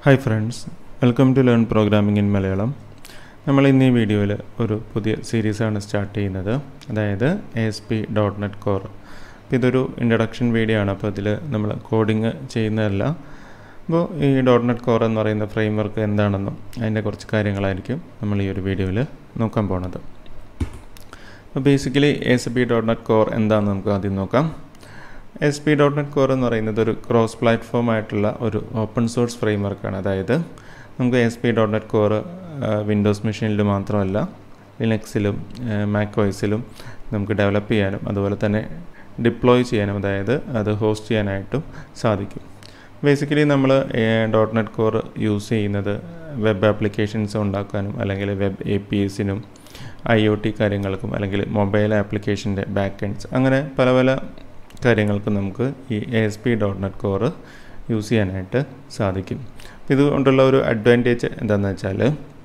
hi friends welcome to learn programming in Malayalam നമ്മൾ ഇന്ന് ഈ വീഡിയോയിൽ ഒരു പുതിയ സീരീസാണ് സ്റ്റാർട്ട് ചെയ്യുന്നത് അതായത് A S P dot net core അപ്പോൾ ഇതൊരു ഇൻട്രഡക്ഷൻ വീഡിയോ ആണ് അപ്പോൾ ഇതിൽ നമ്മൾ കോഡിങ് ചെയ്യുന്നതല്ല അപ്പോൾ ഈ ഡോട്ട് നെറ്റ് കോർ എന്ന് പറയുന്ന ഫ്രെയിം വർക്ക് എന്താണെന്നും അതിൻ്റെ കുറച്ച് കാര്യങ്ങളായിരിക്കും നമ്മൾ ഈ ഒരു വീഡിയോയിൽ നോക്കാൻ പോണത് അപ്പോൾ basically S P dot net core എന്താണെന്ന് നമുക്ക് ആദ്യം നോക്കാം S P dot net core എന്ന് പറയുന്നത് ഒരു ക്രോസ് പ്ലാറ്റ്ഫോം ആയിട്ടുള്ള ഒരു ഓപ്പൺ സോഴ്സ് ഫ്രെയിം വർക്കാണ് അതായത് നമുക്ക് S P dot net core Windows മെഷീനിൽ മാത്രമല്ല ലിനക്സിലും മാക് ഓയിസിലും നമുക്ക് ഡെവലപ്പ് ചെയ്യാനും അതുപോലെ തന്നെ ഡിപ്ലോയ് ചെയ്യാനും അതായത് അത് ഹോസ്റ്റ് ചെയ്യാനായിട്ടും സാധിക്കും ബേസിക്കലി നമ്മൾ ഡോട്ട് നെറ്റ് കോർ യൂസ് ചെയ്യുന്നത് വെബ് ആപ്ലിക്കേഷൻസ് ഉണ്ടാക്കാനും അല്ലെങ്കിൽ വെബ് എ പി എസിനും ഐ ഒ ടി കാര്യങ്ങൾക്കും അല്ലെങ്കിൽ മൊബൈൽ ആപ്ലിക്കേഷൻ്റെ ബാക്ക് എൻഡ്സ് അങ്ങനെ പല പല കാര്യങ്ങൾക്ക് നമുക്ക് ഈ A S P dot net core use ചെയ്യാനായിട്ട് സാധിക്കും ഇതുകൊണ്ടുള്ള ഒരു അഡ്വാൻറ്റേജ് എന്താണെന്ന് വെച്ചാൽ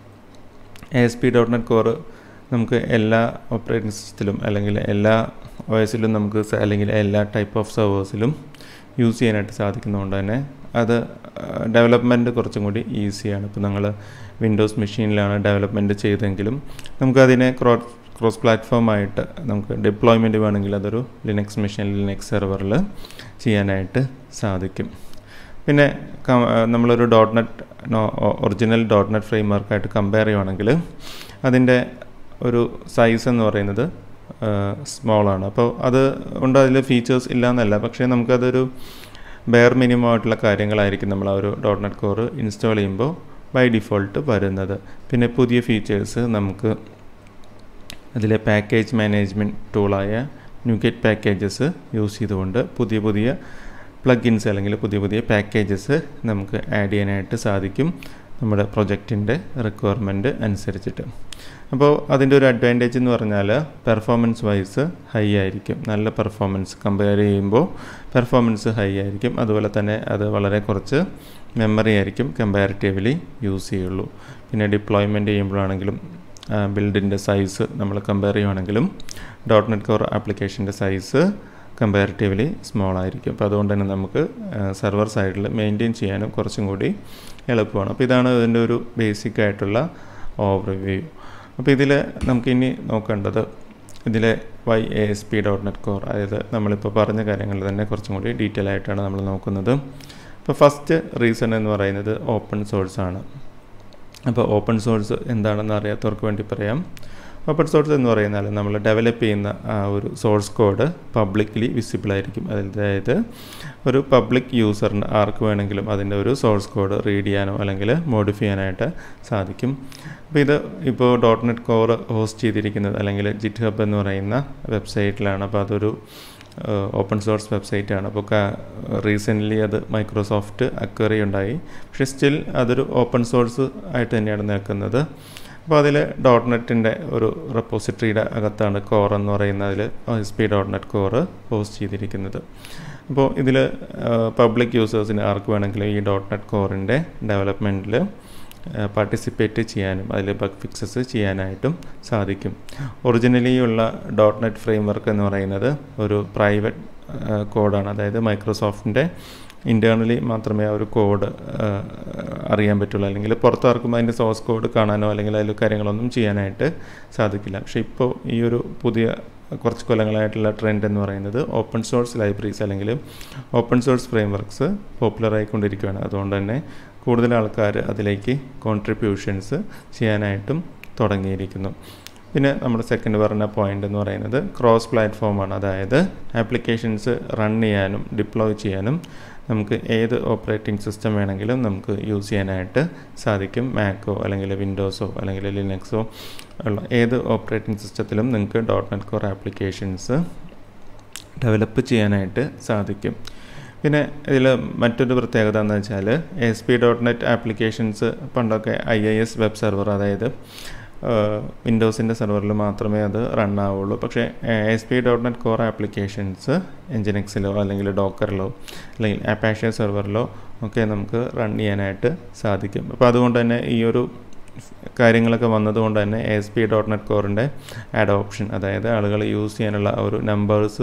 A S P dot net core നമുക്ക് എല്ലാ ഓപ്പറേറ്റിംഗ് സിസ്റ്റത്തിലും അല്ലെങ്കിൽ എല്ലാ ഒ എസിലും നമുക്ക് അല്ലെങ്കിൽ എല്ലാ ടൈപ്പ് ഓഫ് സെർവേഴ്സിലും യൂസ് ചെയ്യാനായിട്ട് സാധിക്കുന്നതുകൊണ്ട് തന്നെ അത് ഡെവലപ്മെൻറ്റ് കുറച്ചും കൂടി ഈസിയാണ് ഇപ്പോൾ നിങ്ങൾ വിൻഡോസ് മെഷീനിലാണ് ഡെവലപ്മെൻറ്റ് ചെയ്തെങ്കിലും നമുക്കതിനെ ക്രോസ് ക്രോസ് പ്ലാറ്റ്ഫോമായിട്ട് നമുക്ക് ഡിപ്ലോയ്മെൻറ്റ് വേണമെങ്കിൽ അതൊരു ലിനക്സ് മെഷീൻ ലിനക്സ് സെർവറിൽ ചെയ്യാനായിട്ട് സാധിക്കും പിന്നെ നമ്മളൊരു dot net original dot net ഫ്രെയിം വർക്കായിട്ട് കമ്പയർ ചെയ്യുവാണെങ്കിൽ അതിൻ്റെ ഒരു സൈസ് എന്ന് പറയുന്നത് സ്മോളാണ് അപ്പോൾ അത് കൊണ്ട് അതിൽ ഫീച്ചേഴ്സ് ഇല്ല എന്നല്ല പക്ഷേ നമുക്കതൊരു ബെയർ മിനിമം ആയിട്ടുള്ള കാര്യങ്ങളായിരിക്കും നമ്മൾ ആ ഒരു ഡോട്ട് നെറ്റ് കോർ ഇൻസ്റ്റാൾ ചെയ്യുമ്പോൾ ബൈ ഡിഫോൾട്ട് വരുന്നത് പിന്നെ പുതിയ ഫീച്ചേഴ്സ് നമുക്ക് അതിലെ പാക്കേജ് മാനേജ്മെൻറ്റ് ടൂളായ ന്യൂഗെറ്റ് പാക്കേജസ് യൂസ് ചെയ്തുകൊണ്ട് പുതിയ പുതിയ പ്ലഗിൻസ് അല്ലെങ്കിൽ പുതിയ പുതിയ പാക്കേജസ് നമുക്ക് ആഡ് ചെയ്യാനായിട്ട് സാധിക്കും നമ്മുടെ പ്രൊജക്റ്റിൻ്റെ റിക്വയർമെൻറ്റ് അനുസരിച്ചിട്ട് അപ്പോൾ അതിൻ്റെ ഒരു അഡ്വാൻറ്റേജ് എന്ന് പറഞ്ഞാൽ പെർഫോമൻസ് വൈസ് ഹൈ ആയിരിക്കും നല്ല പെർഫോമൻസ് കമ്പയർ ചെയ്യുമ്പോൾ പെർഫോമൻസ് ഹൈ ആയിരിക്കും അതുപോലെ തന്നെ അത് വളരെ കുറച്ച് മെമ്മറി ആയിരിക്കും കമ്പാരിറ്റീവ്ലി യൂസ് ചെയ്യുള്ളൂ പിന്നെ ഡിപ്ലോയ്മെൻറ്റ് ചെയ്യുമ്പോഴാണെങ്കിലും ബിൽഡിൻ്റെ സൈസ് നമ്മൾ കമ്പയർ ചെയ്യുവാണെങ്കിലും ഡോട്ട് നെറ്റ് കോർ ആപ്ലിക്കേഷൻ്റെ സൈസ് കമ്പാരിറ്റീവ്ലി സ്മോൾ ആയിരിക്കും അപ്പോൾ അതുകൊണ്ട് തന്നെ നമുക്ക് സെർവർ സൈഡിൽ മെയിൻറ്റെയിൻ ചെയ്യാനും കുറച്ചും കൂടി എളുപ്പമാണ് അപ്പോൾ ഇതാണ് ഇതിൻ്റെ ഒരു ബേസിക് ആയിട്ടുള്ള ഓവർവ്യൂ അപ്പോൾ ഇതിൽ നമുക്കിനി നോക്കേണ്ടത് ഇതിലെ why A S P dot net core അതായത് നമ്മളിപ്പോൾ പറഞ്ഞ കാര്യങ്ങൾ തന്നെ കുറച്ചും കൂടി ഡീറ്റെയിൽ ആയിട്ടാണ് നമ്മൾ നോക്കുന്നത് അപ്പോൾ ഫസ്റ്റ് റീസൺ എന്ന് പറയുന്നത് ഓപ്പൺ സോഴ്സ് ആണ് അപ്പോൾ ഓപ്പൺ സോഴ്സ് എന്താണെന്ന് അറിയാത്തവർക്ക് വേണ്ടി പറയാം ഓപ്പൺ സോഴ്സ് എന്ന് പറയുന്നാൽ നമ്മൾ ഡെവലപ്പ് ചെയ്യുന്ന ആ ഒരു സോഴ്സ് കോഡ് പബ്ലിക്കലി വിസിബിൾ ആയിരിക്കും അതായത് ഒരു പബ്ലിക് യൂസറിന് ആർക്ക് വേണമെങ്കിലും അതിൻ്റെ ഒരു സോഴ്സ് കോഡ് റീഡ് ചെയ്യാനോ അല്ലെങ്കിൽ മോഡിഫൈ ചെയ്യാനായിട്ട് സാധിക്കും അപ്പോൾ ഇത് ഇപ്പോൾ ഡോട്ട് നെറ്റ് കോർ ഹോസ്റ്റ് ചെയ്തിരിക്കുന്നത് അല്ലെങ്കിൽ ജിറ്റ് ഹബ് എന്ന് പറയുന്ന വെബ്സൈറ്റിലാണ് അപ്പോൾ അതൊരു ഓപ്പൺ സോഴ്സ് വെബ്സൈറ്റ് ആണ് അപ്പോൾ റീസെൻ്റ്ലി അത് മൈക്രോസോഫ്റ്റ് അക്വറി ഉണ്ടായി പക്ഷേ സ്റ്റിൽ അതൊരു ഓപ്പൺ സോഴ്സ് ആയിട്ട് തന്നെയാണ് നിൽക്കുന്നത് അപ്പോൾ അതിൽ ഡോട്ട് നെറ്റിൻ്റെ ഒരു റെപ്പോസിറ്ററിയുടെ അകത്താണ് കോർ എന്ന് പറയുന്നതിൽ S P dot net core post ചെയ്തിരിക്കുന്നത് അപ്പോൾ ഇതിൽ പബ്ലിക് യൂസേഴ്സിന് ആർക്ക് വേണമെങ്കിലും ഈ ഡോട്ട് നെറ്റ് കോറിൻ്റെ ഡെവലപ്മെൻറ്റിൽ പാർട്ടിസിപ്പേറ്റ് ചെയ്യാനും അതിൽ ബഗ് ഫിക്സസ് ചെയ്യാനായിട്ടും സാധിക്കും ഒറിജിനലി ഉള്ള ഡോട്ട് നെറ്റ് ഫ്രെയിം വർക്ക് എന്ന് പറയുന്നത് ഒരു പ്രൈവറ്റ് കോഡാണ് അതായത് മൈക്രോസോഫ്റ്റിൻ്റെ ഇൻറ്റേർണലി മാത്രമേ ആ ഒരു കോഡ് അറിയാൻ പറ്റുള്ളൂ അല്ലെങ്കിൽ പുറത്താർക്കും അതിൻ്റെ സോഴ്സ് കോഡ് കാണാനോ അല്ലെങ്കിൽ അതിൽ കാര്യങ്ങളൊന്നും ചെയ്യാനായിട്ട് സാധിക്കില്ല പക്ഷേ ഇപ്പോൾ ഈ ഒരു പുതിയ കുറച്ച് കൊല്ലങ്ങളായിട്ടുള്ള ട്രെൻഡ് എന്ന് പറയുന്നത് ഓപ്പൺ സോഴ്സ് ലൈബ്രറീസ് അല്ലെങ്കിൽ open source frameworks popular ആയിക്കൊണ്ടിരിക്കുകയാണ് അതുകൊണ്ട് തന്നെ കൂടുതൽ ആൾക്കാർ അതിലേക്ക് കോൺട്രിബ്യൂഷൻസ് ചെയ്യാനായിട്ടും തുടങ്ങിയിരിക്കുന്നു പിന്നെ നമ്മുടെ സെക്കൻഡ് പറഞ്ഞ പോയിന്റ് എന്ന് പറയുന്നത് ക്രോസ് പ്ലാറ്റ്ഫോമാണ് അതായത് ആപ്ലിക്കേഷൻസ് റൺ ചെയ്യാനും ഡിപ്ലോയ് ചെയ്യാനും നമുക്ക് ഏത് ഓപ്പറേറ്റിംഗ് സിസ്റ്റം വേണമെങ്കിലും നമുക്ക് യൂസ് ചെയ്യാനായിട്ട് സാധിക്കും മാക്കോ അല്ലെങ്കിൽ വിൻഡോസോ അല്ലെങ്കിൽ ലിനക്സോ ഉള്ള ഏത് ഓപ്പറേറ്റിംഗ് സിസ്റ്റത്തിലും നിങ്ങൾക്ക് dot net core applications develop ചെയ്യാനായിട്ട് സാധിക്കും പിന്നെ ഇതിൽ മറ്റൊരു പ്രത്യേകത എന്ന് വെച്ചാൽ S P dot net applications പണ്ടൊക്കെ I I S web server അതായത് വിൻഡോസിൻ്റെ സെർവറിൽ മാത്രമേ അത് റൺ ആവുള്ളൂ പക്ഷേ S P dot net core applications എൻജിനെക്സിലോ അല്ലെങ്കിൽ ഡോക്കറിലോ അല്ലെങ്കിൽ ആപ്പാഷ്യ സെർവറിലോ ഒക്കെ നമുക്ക് റൺ ചെയ്യാനായിട്ട് സാധിക്കും അപ്പോൾ അതുകൊണ്ട് തന്നെ ഈ ഒരു കാര്യങ്ങളൊക്കെ വന്നതുകൊണ്ട് തന്നെ എസ് പി ഡോട്ട് നെറ്റ് കോറിൻ്റെ അഡോപ്ഷൻ അതായത് ആളുകൾ യൂസ് ചെയ്യാനുള്ള ഒരു നമ്പേഴ്സ്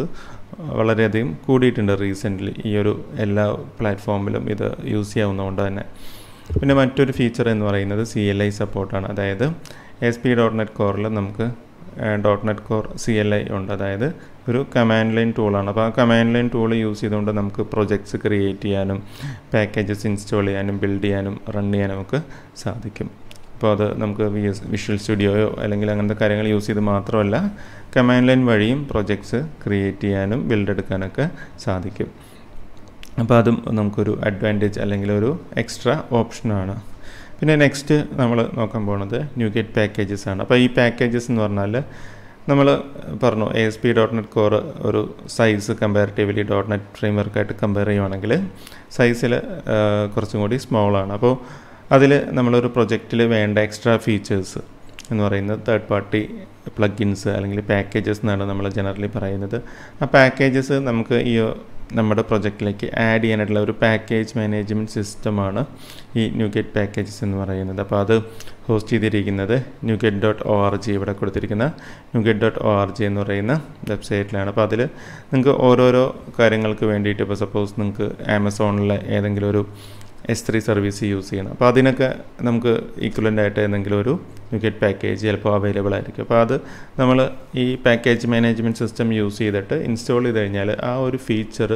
വളരെയധികം കൂടിയിട്ടുണ്ട് റീസെൻ്റ്ലി ഈ ഒരു എല്ലാ പ്ലാറ്റ്ഫോമിലും ഇത് യൂസ് ചെയ്യാവുന്നതുകൊണ്ട് തന്നെ പിന്നെ മറ്റൊരു ഫീച്ചർ എന്ന് പറയുന്നത് സി എൽ ഐ സപ്പോർട്ടാണ് അതായത് എസ് പി ഡോട്ട് നെറ്റ് കോറിൽ നമുക്ക് dot net core C L I ഉണ്ട് അതായത് ഒരു കമാൻഡ് ലൈൻ ടൂളാണ് അപ്പോൾ ആ കമാൻഡ് ലൈൻ ടൂൾ യൂസ് ചെയ്തുകൊണ്ട് നമുക്ക് പ്രൊജക്ട്സ് ക്രിയേറ്റ് ചെയ്യാനും പാക്കേജസ് ഇൻസ്റ്റാൾ ചെയ്യാനും ബിൽഡ് ചെയ്യാനും റൺ ചെയ്യാനും ഒക്കെ സാധിക്കും അപ്പോൾ അത് നമുക്ക് വി എസ് വിഷ്വൽ സ്റ്റുഡിയോയോ അല്ലെങ്കിൽ അങ്ങനത്തെ കാര്യങ്ങൾ യൂസ് ചെയ്ത് മാത്രമല്ല കമാൻഡ് ലൈൻ വഴിയും പ്രൊജക്ട്സ് ക്രിയേറ്റ് ചെയ്യാനും ബിൽഡ് എടുക്കാനൊക്കെ സാധിക്കും അപ്പോൾ അതും നമുക്കൊരു അഡ്വാൻറ്റേജ് അല്ലെങ്കിൽ ഒരു എക്സ്ട്രാ ഓപ്ഷനാണ് പിന്നെ നെക്സ്റ്റ് നമ്മൾ നോക്കാൻ പോകുന്നത് ന്യൂ ഗെറ്റ് പാക്കേജസ് ആണ് അപ്പോൾ ഈ പാക്കേജസ് എന്ന് പറഞ്ഞാൽ നമ്മൾ പറഞ്ഞു A S P dot net core ഒരു സൈസ് കമ്പാരിറ്റീവ്ലി ഡോട്ട് നെറ്റ് ഫ്രെയിംവർക്കായിട്ട് കമ്പയർ ചെയ്യുവാണെങ്കിൽ സൈസിൽ കുറച്ചും കൂടി സ്മോളാണ് അപ്പോൾ അതിൽ നമ്മളൊരു പ്രൊജക്റ്റിൽ വേണ്ട എക്സ്ട്രാ ഫീച്ചേഴ്സ് എന്ന് പറയുന്നത് തേർഡ് പാർട്ടി പ്ലഗിൻസ് അല്ലെങ്കിൽ പാക്കേജസ് എന്നാണ് നമ്മൾ ജനറലി പറയുന്നത് ആ പാക്കേജസ് നമുക്ക് ഈ നമ്മുടെ പ്രൊജക്റ്റിലേക്ക് ആഡ് ചെയ്യാനായിട്ടുള്ള ഒരു പാക്കേജ് മാനേജ്മെൻറ്റ് സിസ്റ്റമാണ് ഈ ന്യൂ ഗെറ്റ് പാക്കേജസ് എന്ന് പറയുന്നത് അപ്പോൾ അത് ഹോസ്റ്റ് ചെയ്തിരിക്കുന്നത് NuGet dot O R G ഇവിടെ കൊടുത്തിരിക്കുന്ന NuGet dot O R G എന്ന് പറയുന്ന വെബ്സൈറ്റിലാണ് അപ്പോൾ അതിൽ നിങ്ങൾക്ക് ഓരോരോ കാര്യങ്ങൾക്ക് വേണ്ടിയിട്ട് ഇപ്പോൾ സപ്പോസ് നിങ്ങൾക്ക് ആമസോണിലെ ഏതെങ്കിലും ഒരു എസ് ത്രീ സർവീസ് യൂസ് ചെയ്യണം അപ്പോൾ അതിനൊക്കെ നമുക്ക് ഈക്വലൻ്റ് ആയിട്ട് ഏതെങ്കിലും ഒരു ഗെറ്റ് പാക്കേജ് ചിലപ്പോൾ അവൈലബിൾ ആയിരിക്കും അപ്പോൾ അത് നമ്മൾ ഈ പാക്കേജ് മാനേജ്മെൻറ്റ് സിസ്റ്റം യൂസ് ചെയ്തിട്ട് ഇൻസ്റ്റാൾ ചെയ്ത് കഴിഞ്ഞാൽ ആ ഒരു ഫീച്ചർ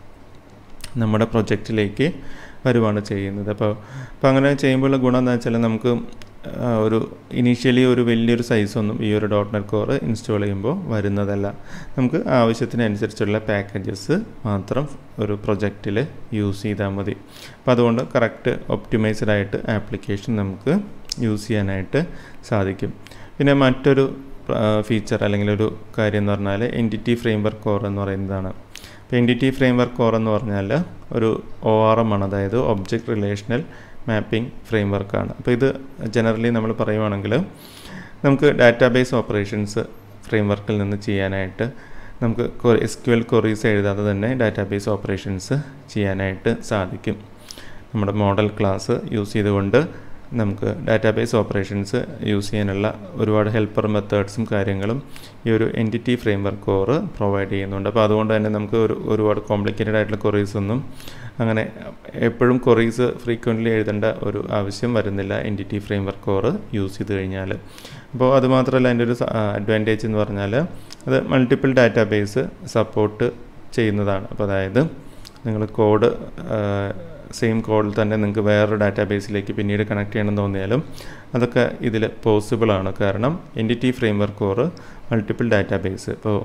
നമ്മുടെ പ്രൊജക്റ്റിലേക്ക് വരുവാണ് ചെയ്യുന്നത് അപ്പോൾ അപ്പോൾ അങ്ങനെ ചെയ്യുമ്പോഴുള്ള ഗുണം എന്താ വെച്ചാൽ നമുക്ക് ഒരു ഇനീഷ്യലി ഒരു വലിയൊരു സൈസൊന്നും ഈ ഒരു ഡോട്ട് നെറ്റ് കോർ ഇൻസ്റ്റാൾ ചെയ്യുമ്പോൾ വരുന്നതല്ല നമുക്ക് ആവശ്യത്തിനനുസരിച്ചുള്ള പാക്കേജസ് മാത്രം ഒരു പ്രൊജക്റ്റിൽ യൂസ് ചെയ്താൽ മതി അപ്പോൾ അതുകൊണ്ട് കറക്റ്റ് ഒപ്റ്റിമൈസ്ഡ് ആയിട്ട് ആപ്ലിക്കേഷൻ നമുക്ക് യൂസ് ചെയ്യാനായിട്ട് സാധിക്കും പിന്നെ മറ്റൊരു ഫീച്ചർ അല്ലെങ്കിൽ ഒരു കാര്യം എന്ന് പറഞ്ഞാൽ എൻറ്റിറ്റി ഫ്രെയിംവർക്ക് കോർ എന്ന് പറയുന്നതാണ് അപ്പോൾ എൻറ്റിറ്റി ഫ്രെയിംവർക്ക് കോർ എന്ന് പറഞ്ഞാൽ ഒരു ഒ ആർ എം ആണ് അതായത് ഒബ്ജക്റ്റ് റിലേഷണൽ മാപ്പിംഗ് ഫ്രെയിംവർക്കാണ് അപ്പോൾ ഇത് ജനറലി നമ്മൾ പറയുവാണെങ്കിൽ നമുക്ക് ഡാറ്റാബേസ് ഓപ്പറേഷൻസ് ഫ്രെയിംവർക്കിൽ നിന്ന് ചെയ്യാനായിട്ട് നമുക്ക് എസ് ക്യു എൽ കൊറീസ് എഴുതാതെ തന്നെ ഡാറ്റാബേസ് ഓപ്പറേഷൻസ് ചെയ്യാനായിട്ട് സാധിക്കും നമ്മുടെ മോഡൽ ക്ലാസ് യൂസ് ചെയ്തുകൊണ്ട് നമുക്ക് ഡാറ്റാബേസ് ഓപ്പറേഷൻസ് യൂസ് ചെയ്യാനുള്ള ഒരുപാട് ഹെൽപ്പർ മെത്തേഡ്സും കാര്യങ്ങളും ഈ ഒരു എൻറ്റിറ്റി ഫ്രെയിംവർക്ക് കോർ പ്രൊവൈഡ് ചെയ്യുന്നുണ്ട് അപ്പോൾ അതുകൊണ്ട് തന്നെ നമുക്ക് ഒരു ഒരുപാട് കോംപ്ലിക്കേറ്റഡ് ആയിട്ടുള്ള കൊറീസ് ഒന്നും അങ്ങനെ എപ്പോഴും കൊറീസ് ഫ്രീക്വൻ്റ്ലി എഴുതേണ്ട ഒരു ആവശ്യം വരുന്നില്ല എൻറ്റിറ്റി ഫ്രെയിംവർക്ക് കോർ യൂസ് ചെയ്ത് കഴിഞ്ഞാൽ അപ്പോൾ അതുമാത്രമല്ല അതിൻ്റെ ഒരു അഡ്വാൻറ്റേജ് എന്ന് പറഞ്ഞാൽ അത് മൾട്ടിപ്പിൾ ഡാറ്റാബേസ് സപ്പോർട്ട് ചെയ്യുന്നതാണ് അപ്പോൾ അതായത് നിങ്ങൾ കോഡ് സെയിം കോഡിൽ തന്നെ നിങ്ങൾക്ക് വേറൊരു ഡാറ്റാബേസിലേക്ക് പിന്നീട് കണക്ട് ചെയ്യണമെന്ന് തോന്നിയാലും അതൊക്കെ ഇതിൽ പോസിബിളാണ് കാരണം entity framework core multiple database ഇപ്പോൾ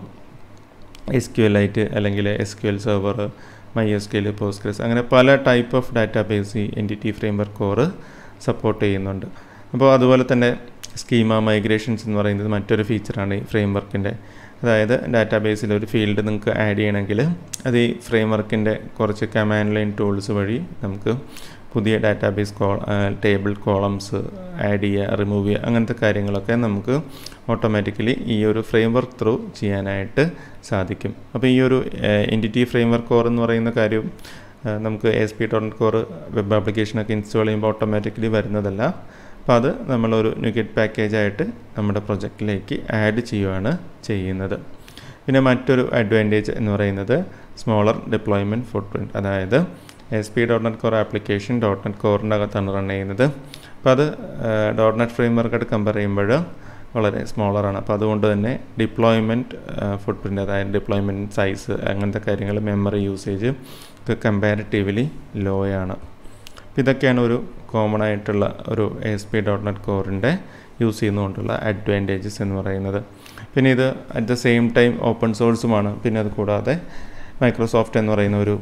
എസ് ക്യു എൽ ആയിട്ട് അല്ലെങ്കിൽ S Q L server my S Q L Postgres അങ്ങനെ പല ടൈപ്പ് ഓഫ് ഡാറ്റാബേസ് ഈ എൻറ്റിറ്റി ഫ്രെയിംവർക്ക് കോർ സപ്പോർട്ട് ചെയ്യുന്നുണ്ട് അപ്പോൾ അതുപോലെ തന്നെ സ്കീമ മൈഗ്രേഷൻസ് എന്ന് പറയുന്നത് മറ്റൊരു ഫീച്ചറാണ് ഈ ഫ്രെയിംവർക്കിൻ്റെ അതായത് ഡാറ്റാബേസിൽ ഒരു ഫീൽഡ് നിങ്ങൾക്ക് ആഡ് ചെയ്യണമെങ്കിൽ അത് ഈ ഫ്രെയിംവർക്കിൻ്റെ കുറച്ച് കമാൻഡ് ലൈൻ ടൂൾസ് വഴി നമുക്ക് പുതിയ ഡാറ്റാബേസ് കോ ടേബിൾ കോളംസ് ആഡ് ചെയ്യുക റിമൂവ് ചെയ്യുക അങ്ങനത്തെ കാര്യങ്ങളൊക്കെ നമുക്ക് ഓട്ടോമാറ്റിക്കലി ഈ ഒരു ഫ്രെയിംവർക്ക് ത്രൂ ചെയ്യാനായിട്ട് സാധിക്കും അപ്പോൾ ഈ ഒരു എൻറ്റിറ്റി ഫ്രെയിംവർക്ക് കോർ എന്ന് പറയുന്ന കാര്യം നമുക്ക് S P dot core web ആപ്ലിക്കേഷനൊക്കെ ഇൻസ്റ്റാൾ ചെയ്യുമ്പോൾ ഓട്ടോമാറ്റിക്കലി വരുന്നതല്ല അപ്പോൾ അത് നമ്മളൊരു ന്യൂഗെറ്റ് പാക്കേജായിട്ട് നമ്മുടെ പ്രൊജക്റ്റിലേക്ക് ആഡ് ചെയ്യുകയാണ് ചെയ്യുന്നത് പിന്നെ മറ്റൊരു അഡ്വാൻറ്റേജ് എന്ന് പറയുന്നത് സ്മോളർ ഡിപ്ലോയ്മെൻറ്റ് ഫുട് പ്രിൻറ്റ് അതായത് S P dot net core application dot net കോറിൻ്റെ അകത്താണ് റൺ ചെയ്യുന്നത് അപ്പോൾ അത് ഡോട്ട് നെറ്റ് ഫ്രെയിംവർക്കായിട്ട് കമ്പയർ ചെയ്യുമ്പോൾ വളരെ സ്മോളറാണ് അപ്പോൾ അതുകൊണ്ട് തന്നെ ഡിപ്ലോയ്മെൻറ്റ് ഫുട് പ്രിൻറ്റ് അതായത് ഡിപ്ലോയ്മെൻറ്റ് സൈസ് അങ്ങനത്തെ കാര്യങ്ങൾ മെമ്മറി യൂസേജ് ഒക്കെ കമ്പാരിറ്റീവ്ലി ലോയാണ് അപ്പോൾ ഇതൊക്കെയാണ് ഒരു കോമൺ ആയിട്ടുള്ള ഒരു എസ് പി ഡോട്ട് നെറ്റ് കോറിൻ്റെ യൂസ് ചെയ്യുന്നതുകൊണ്ടുള്ള അഡ്വാൻറ്റേജസ് എന്ന് പറയുന്നത് പിന്നെ ഇത് at the same time open സോഴ്സുമാണ് പിന്നെ അത് കൂടാതെ മൈക്രോസോഫ്റ്റ് എന്ന് പറയുന്ന ഒരു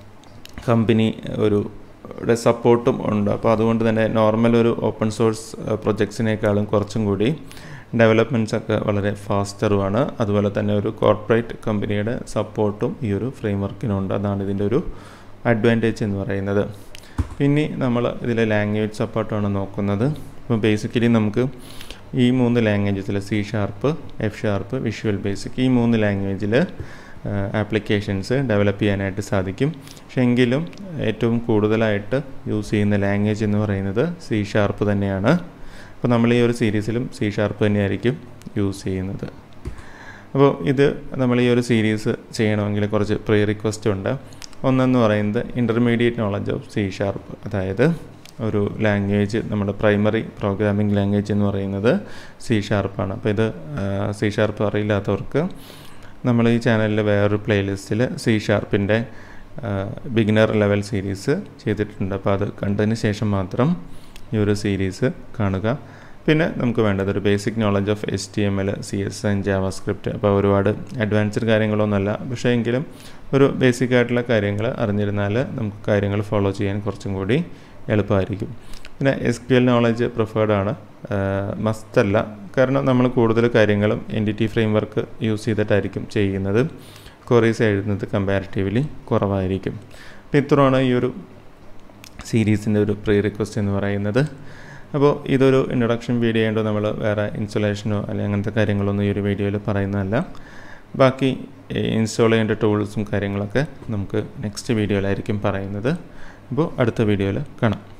കമ്പനി ഒരു സപ്പോർട്ടും ഉണ്ട് അപ്പോൾ അതുകൊണ്ട് തന്നെ നോർമൽ ഒരു ഓപ്പൺ സോഴ്സ് പ്രൊജക്ട്സിനേക്കാളും കുറച്ചും കൂടി ഡെവലപ്മെൻറ്റ്സ് ഒക്കെ വളരെ ഫാസ്റ്ററുമാണ് അതുപോലെ തന്നെ ഒരു കോർപ്പറേറ്റ് കമ്പനിയുടെ സപ്പോർട്ടും ഈ ഒരു ഫ്രെയിംവർക്കിനുണ്ട് അതാണ് ഇതിൻ്റെ ഒരു അഡ്വാൻറ്റേജ് എന്ന് പറയുന്നത് പിന്നെ നമ്മൾ ഇതിലെ ലാംഗ്വേജ് സപ്പോർട്ടാണ് നോക്കുന്നത് അപ്പോൾ ബേസിക്കലി നമുക്ക് ഈ മൂന്ന് ലാംഗ്വേജസിൽ C sharp F sharp visual basic ഈ മൂന്ന് ലാംഗ്വേജിൽ ആപ്ലിക്കേഷൻസ് ഡെവലപ്പ് ചെയ്യാനായിട്ട് സാധിക്കും പക്ഷേ എങ്കിലും ഏറ്റവും കൂടുതലായിട്ട് യൂസ് ചെയ്യുന്ന ലാംഗ്വേജ് എന്ന് പറയുന്നത് സി ഷാർപ്പ് തന്നെയാണ് അപ്പോൾ നമ്മൾ ഈ ഒരു സീരീസിലും സി ഷാർപ്പ് തന്നെയായിരിക്കും യൂസ് ചെയ്യുന്നത് അപ്പോൾ ഇത് നമ്മൾ ഈ ഒരു സീരീസ് ചെയ്യണമെങ്കിൽ കുറച്ച് പ്രീ റിക്വസ്റ്റ് ഉണ്ട് ഒന്നെന്ന് പറയുന്നത് intermediate knowledge of C sharp അതായത് ഒരു ലാംഗ്വേജ് നമ്മുടെ പ്രൈമറി പ്രോഗ്രാമിംഗ് ലാംഗ്വേജ് എന്ന് പറയുന്നത് സി ഷാർപ്പാണ് അപ്പോൾ ഇത് സി ഷാർപ്പ് അറിയില്ലാത്തവർക്ക് നമ്മൾ ഈ ചാനലിൽ വേറൊരു പ്ലേലിസ്റ്റിൽ സി ഷാർപ്പിൻ്റെ ബിഗിനർ ലെവൽ സീരീസ് ചെയ്തിട്ടുണ്ട് അപ്പോൾ അത് കണ്ടതിന് ശേഷം മാത്രം ഈ ഒരു സീരീസ് കാണുക പിന്നെ നമുക്ക് വേണ്ടത് ഒരു basic knowledge of H T M L C S S ജാവ സ്ക്രിപ്റ്റ് അപ്പോൾ ഒരുപാട് അഡ്വാൻസ്ഡ് കാര്യങ്ങളൊന്നുമല്ല പക്ഷേ എങ്കിലും ഒരു ബേസിക് ആയിട്ടുള്ള കാര്യങ്ങൾ അറിഞ്ഞിരുന്നാൽ നമുക്ക് കാര്യങ്ങൾ ഫോളോ ചെയ്യാൻ കുറച്ചും കൂടി എളുപ്പമായിരിക്കും പിന്നെ S Q L knowledge preferred ആണ് മസ്റ്റല്ല കാരണം നമ്മൾ കൂടുതൽ കാര്യങ്ങളും entity framework use ചെയ്തിട്ടായിരിക്കും ചെയ്യുന്നത് ക്വറീസ് എഴുതുന്നത് കമ്പാരിറ്റീവ്ലി കുറവായിരിക്കും അപ്പോൾ ഇത്രയാണ് ഈ ഒരു സീരീസിൻ്റെ ഒരു പ്രീ റിക്വസ്റ്റ് എന്ന് പറയുന്നത് അപ്പോൾ ഇതൊരു ഇൻട്രൊഡക്ഷൻ വീഡിയോ ആയതുകൊണ്ട് നമ്മൾ വേറെ ഇൻസ്റ്റലേഷനോ അല്ലെങ്കിൽ അങ്ങനത്തെ കാര്യങ്ങളൊന്നും ഈ ഒരു വീഡിയോയിൽ പറയുന്നതല്ല ബാക്കി ഇൻസ്റ്റാൾ ചെയ്യേണ്ട ടൂൾസും കാര്യങ്ങളൊക്കെ നമുക്ക് നെക്സ്റ്റ് വീഡിയോയിലായിരിക്കും പറയുന്നത് അപ്പോൾ അടുത്ത വീഡിയോയിൽ കാണാം